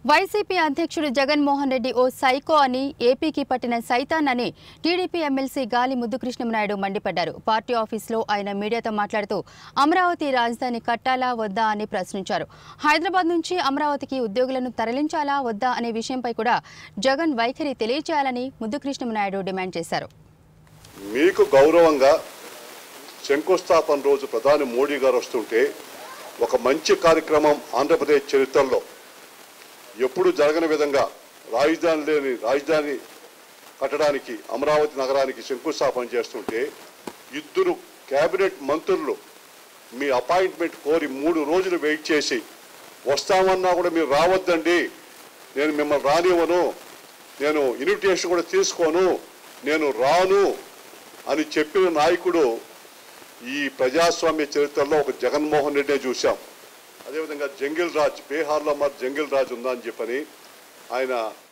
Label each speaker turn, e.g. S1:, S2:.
S1: YCP అధ్యక్షుడు జగన్మోహన్ రెడ్డి ఓ psycho అని ఏపీకి పట్టిన సైతాన్ అని టీడీపీ ఎమ్మెల్సీ గాలి ముద్దుకృష్ణమనాయుడు మండిపడ్డారు పార్టీ ఆఫీసులో ఆయన మీడియాతో మాట్లాడుతూ అమరావతి రాజధాని కట్టాలా వద్దా అని ప్రశ్నించారు హైదరాబాద్ నుంచి అమరావతికి ఉద్యోగులను తరలించాలా వద్దా అనే విషయంపై కూడా జగన్ వైఖరి తెలియచేయాలని ముద్దుకృష్ణమనాయుడు డిమాండ్ చేశారు
S2: మీకు గౌరవంగా శంకుస్థాపన రోజు ప్రధాని మోడీ గారు వస్తుంటే ఒక మంచి కార్యక్రమం ఆంధ్రప్రదేశ్ చరిత్రలో ఎప్పుడు జరగని విధంగా రాజధాని లేని రాజధాని కట్టడానికి అమరావతి నగరానికి శంకుస్థాపన చేస్తుంటే ఇద్దరు కేబినెట్ మంత్రులు మీ అపాయింట్మెంట్ కోరి మూడు రోజులు వెయిట్ చేసి వస్తామన్నా కూడా మీరు రావద్దండి నేను మిమ్మల్ని రానివ్వను నేను ఇన్విటేషన్ కూడా తీసుకోను నేను రాను అని చెప్పిన నాయకుడు ఈ ప్రజాస్వామ్య చరిత్రలో ఒక జగన్మోహన్ రెడ్డినే చూశాం అదేవిధంగా జంగిల్ రాజ్ బీహార్లో మరి జంగిల్ రాజ్ ఉందని చెప్పని ఆయన